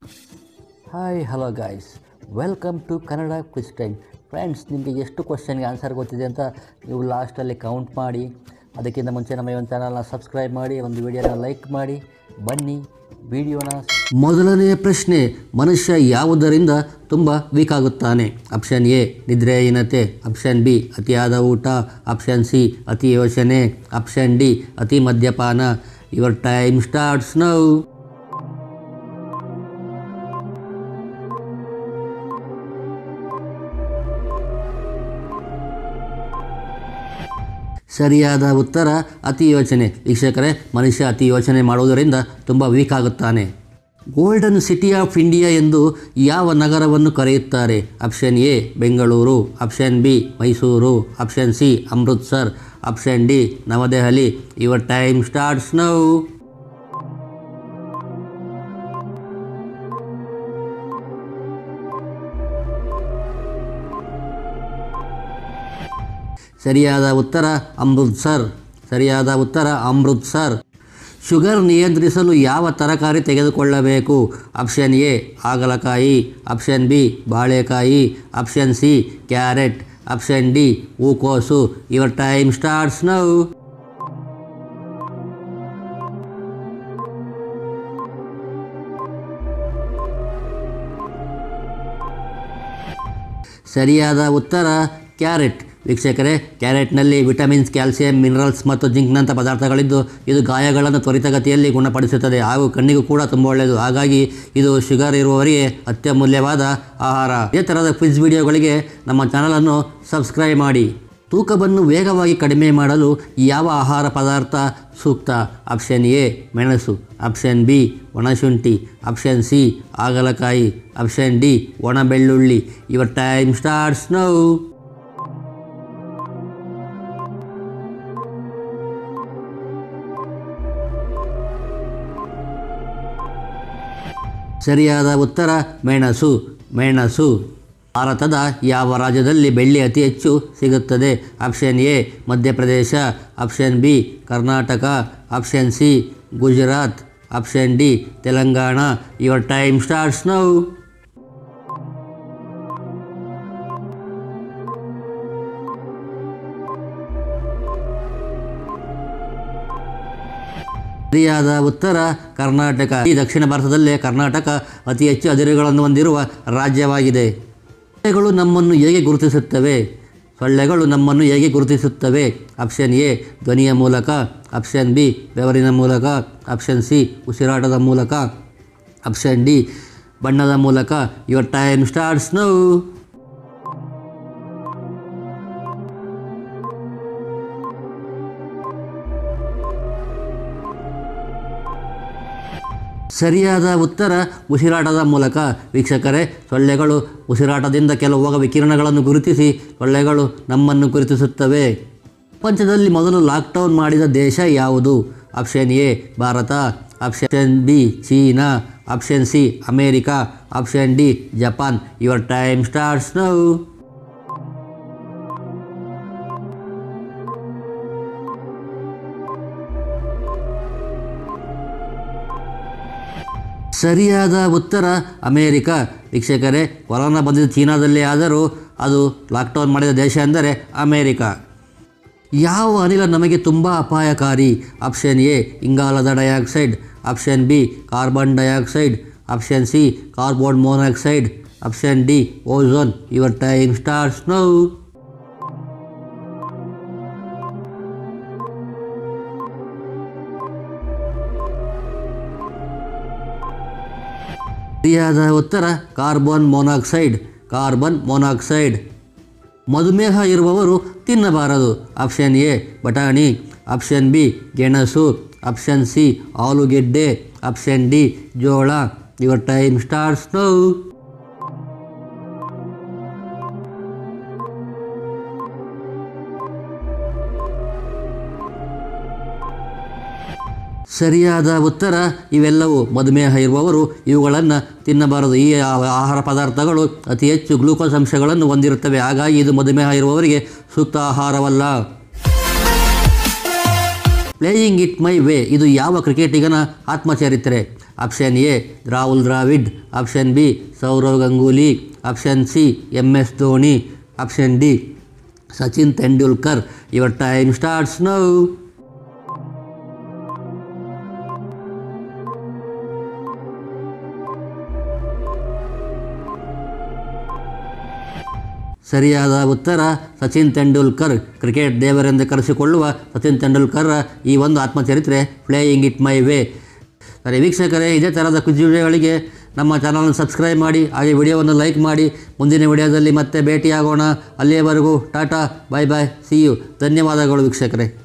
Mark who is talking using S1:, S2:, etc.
S1: hi hello guys welcome to Kannada quiz time friends ನಿಮಗೆ ಎಷ್ಟು ಕ್ವಶನ್ಗೆ ಆನ್ಸರ್ ಗೊತ್ತಿದೆ ಅಂತ ನೀವು ಲಾಸ್ಟಲ್ಲಿ ಕೌಂಟ್ ಮಾಡಿ ಅದಕ್ಕಿಂತ ಮುಂಚೆ ನಮ್ಮ ಈ ಒಂದು ಚಾನಲ್ನ ಸಬ್ಸ್ಕ್ರೈಬ್ ಮಾಡಿ ಒಂದು ವಿಡಿಯೋನ ಲೈಕ್ ಮಾಡಿ ಬನ್ನಿ ವಿಡಿಯೋನ ಮೊದಲನೆಯ ಪ್ರಶ್ನೆ ಮನುಷ್ಯ ಯಾವುದರಿಂದ ತುಂಬ ವೀಕ್ ಆಗುತ್ತಾನೆ ಆಪ್ಷನ್ ಎ ನಿದ್ರೆಹೀನತೆ ಆಪ್ಷನ್ ಬಿ ಅತಿಯಾದ ಊಟ ಆಪ್ಷನ್ ಸಿ ಅತಿ ಯೋಚನೆ ಆಪ್ಷನ್ ಡಿ ಅತಿ ಮದ್ಯಪಾನ ಯುವರ್ ಟೈಮ್ ಸ್ಟಾರ್ಟ್ಸ್ ನೌ ಸರಿಯಾದ ಉತ್ತರ ಅತಿ ಯೋಚನೆ ವೀಕ್ಷಕರೇ ಮನುಷ್ಯ ಅತಿ ಯೋಚನೆ ಮಾಡುವುದರಿಂದ ತುಂಬ ವೀಕ್ ಆಗುತ್ತಾನೆ ಗೋಲ್ಡನ್ ಸಿಟಿ ಆಫ್ ಇಂಡಿಯಾ ಎಂದು ಯಾವ ನಗರವನ್ನು ಕರೆಯುತ್ತಾರೆ option A Bengaluru option B Mysuru option C Amritsar option D New Delhi your time starts now ಸರಿಯಾದ ಉತ್ತರ ಅಮೃತ್ಸರ್ ಸರಿಯಾದ ಉತ್ತರ ಅಮೃತ್ಸರ್ ಶುಗರ್ ನಿಯಂತ್ರಿಸಲು ಯಾವ ತರಕಾರಿ ತೆಗೆದುಕೊಳ್ಳಬೇಕು ಆಪ್ಷನ್ ಎ ಹಾಗಲಕಾಯಿ ಆಪ್ಷನ್ ಬಿ ಬಾಳೆಕಾಯಿ option C carrot option D ಹೂಕೋಸು ಯುವರ್ ಟೈಮ್ ಸ್ಟಾರ್ಟ್ಸ್ ನೌ ಸರಿಯಾದ ಉತ್ತರ ಕ್ಯಾರೆಟ್ ವೀಕ್ಷಕರೇ ಕ್ಯಾರೆಟ್ನಲ್ಲಿ ವಿಟಮಿನ್ಸ್ ಕ್ಯಾಲ್ಸಿಯಂ ಮಿನರಲ್ಸ್ ಮತ್ತು ಜಿಂಕ್ನಂಥ ಪದಾರ್ಥಗಳಿದ್ದು ಇದು ಗಾಯಗಳನ್ನು ತ್ವರಿತಗತಿಯಲ್ಲಿ ಗುಣಪಡಿಸುತ್ತದೆ ಹಾಗೂ ಕಣ್ಣಿಗೂ ಕೂಡ ತುಂಬ ಒಳ್ಳೆಯದು ಹಾಗಾಗಿ ಇದು ಶುಗರ್ ಇರುವವರಿಗೆ ಅತ್ಯಮೂಲ್ಯವಾದ ಆಹಾರ ಇದೇ ಥರದ ಕ್ವಿಜ್ ವಿಡಿಯೋಗಳಿಗೆ ನಮ್ಮ ಚಾನಲನ್ನು ಸಬ್ಸ್ಕ್ರೈಬ್ ಮಾಡಿ ತೂಕವನ್ನು ವೇಗವಾಗಿ ಕಡಿಮೆ ಮಾಡಲು ಯಾವ ಆಹಾರ ಪದಾರ್ಥ ಸೂಕ್ತ ಆಪ್ಷನ್ ಎ ಮೆಣಸು ಆಪ್ಷನ್ ಬಿ ಒಣಶುಂಠಿ ಆಪ್ಷನ್ ಸಿ ಹಾಗಲಕಾಯಿ ಆಪ್ಷನ್ ಡಿ ಒಣ ಬೆಳ್ಳುಳ್ಳಿ ಯುವರ್ ಟೈಮ್ ಸ್ಟಾರ್ಟ್ಸ್ ನೌ ಸರಿಯಾದ ಉತ್ತರ ಮೆಣಸು ಮೆಣಸು ಭಾರತದ ಯಾವ ರಾಜ್ಯದಲ್ಲಿ ಬೆಳ್ಳಿ ಅತಿ ಹೆಚ್ಚು ಸಿಗುತ್ತದೆ option A Madhya Pradesh option B Karnataka option C Gujarat option D Telangana your time starts now ಸರಿಯಾದ ಉತ್ತರ ಕರ್ನಾಟಕ ಈ ದಕ್ಷಿಣ ಭಾರತದಲ್ಲೇ ಕರ್ನಾಟಕ ಅತಿ ಹೆಚ್ಚು ಅದಿರುಗಳನ್ನು ಹೊಂದಿರುವ ರಾಜ್ಯವಾಗಿದೆ ಸೊಳ್ಳೆಗಳು ನಮ್ಮನ್ನು ಹೇಗೆ ಗುರುತಿಸುತ್ತವೆ ಸೊಳ್ಳೆಗಳು ನಮ್ಮನ್ನು ಹೇಗೆ ಗುರುತಿಸುತ್ತವೆ ಆಪ್ಷನ್ ಎ ಧ್ವನಿಯ ಮೂಲಕ ಆಪ್ಷನ್ ಬಿ ಬೆವರಿನ ಮೂಲಕ ಆಪ್ಷನ್ ಸಿ ಉಸಿರಾಟದ ಮೂಲಕ ಆಪ್ಷನ್ ಡಿ ಬಣ್ಣದ ಮೂಲಕ ಯುವರ್ ಟೈಮ್ ಸ್ಟಾರ್ಟ್ಸ್ ನೌ ಸರಿಯಾದ ಉತ್ತರ ಉಸಿರಾಟದ ಮೂಲಕ ವೀಕ್ಷಕರೇ ಸೊಳ್ಳೆಗಳು ಉಸಿರಾಟದಿಂದ ಕೆಲವು ಹೋಗ ವಿಕಿರಣಗಳನ್ನು ಗುರುತಿಸಿ ಸೊಳ್ಳೆಗಳು ನಮ್ಮನ್ನು ಗುರುತಿಸುತ್ತವೆ ಪ್ರಪಂಚದಲ್ಲಿ ಮೊದಲು ಲಾಕ್ಡೌನ್ ಮಾಡಿದ ದೇಶ ಯಾವುದು option A Bharat option B China option C America option D Japan your time starts now ಸರಿಯಾದ ಉತ್ತರ ಅಮೇರಿಕ ವೀಕ್ಷಕರೇ ಕೊರೋನಾ ಬಂದಿದ್ದು ಚೀನಾದಲ್ಲಿ ಆದರೂ ಅದು ಲಾಕ್ಡೌನ್ ಮಾಡಿದ ದೇಶ ಎಂದರೆ ಅಮೇರಿಕ ಯಾವ ಅನಿಲ ನಮಗೆ ತುಂಬ ಅಪಾಯಕಾರಿ ಆಪ್ಷನ್ ಎ ಇಂಗಾಲದ dioxide option B carbon dioxide option C carbon monoxide option D ozone your time starts now ಸರಿಯಾದ ಉತ್ತರ ಕಾರ್ಬನ್ ಮೊನಾಕ್ಸೈಡ್ ಕಾರ್ಬನ್ ಮೊನಾಕ್ಸೈಡ್ ಮಧುಮೇಹ ಇರುವವರು ತಿನ್ನಬಾರದು ಆಪ್ಷನ್ ಎ ಬಟಾಣಿ ಆಪ್ಷನ್ ಬಿ ಗೆಣಸು ಆಪ್ಷನ್ ಸಿ ಆಲೂಗೆಡ್ಡೆ ಆಪ್ಷನ್ ಡಿ ಜೋಳ ಯುವರ್ ಟೈಮ್ ಸ್ಟಾರ್ಟ್ಸ್ ನೌ ಸರಿಯಾದ ಉತ್ತರ ಇವೆಲ್ಲವೂ ಮಧುಮೇಹ ಇರುವವರು ಇವುಗಳನ್ನು ತಿನ್ನಬಾರದು ಈ ಆ- ಆಹಾರ ಪದಾರ್ಥಗಳು ಅತಿ ಹೆಚ್ಚು ಗ್ಲೂಕೋಸ್ ಅಂಶಗಳನ್ನು ಹೊಂದಿರುತ್ತವೆ ಹಾಗಾಗಿ ಇದು ಮಧುಮೇಹ ಇರುವವರಿಗೆ ಸೂಕ್ತ ಆಹಾರವಲ್ಲ ಪ್ಲೇಯಿಂಗ್ ಇಟ್ ಮೈ ವೇ ಇದು ಯಾವ ಕ್ರಿಕೆಟಿಗನ ಆತ್ಮಚರಿತ್ರೆ option A Rahul Dravid option B Sourav Ganguly option C M S Dhoni option D Sachin Tendulkar your time starts now ಸರಿಯಾದ ಉತ್ತರ ಸಚಿನ್ ತೆಂಡೂಲ್ಕರ್ ಕ್ರಿಕೆಟ್ ದೇವರೆಂದು ಕರೆಸಿಕೊಳ್ಳುವ ಸಚಿನ್ ತೆಂಡೂಲ್ಕರ್ ಈ ಒಂದು ಆತ್ಮಚರಿತ್ರೆ ಪ್ಲೇಯಿಂಗ್ ಇಟ್ ಮೈ ವೇ ಸರಿ ವೀಕ್ಷಕರೇ ಇದೇ ಥರದ ಕ್ವಿಜ್ ವಿಡಿಯೋಗಳಿಗೆ ನಮ್ಮ ಚಾನಲನ್ನು ಸಬ್ಸ್ಕ್ರೈಬ್ ಮಾಡಿ ಹಾಗೆ ವಿಡಿಯೋವನ್ನು ಲೈಕ್ ಮಾಡಿ ಮುಂದಿನ ವಿಡಿಯೋದಲ್ಲಿ ಮತ್ತೆ ಭೇಟಿಯಾಗೋಣ ಅಲ್ಲಿಯವರೆಗೂ tata bye bye see you ಧನ್ಯವಾದಗಳು ವೀಕ್ಷಕರೇ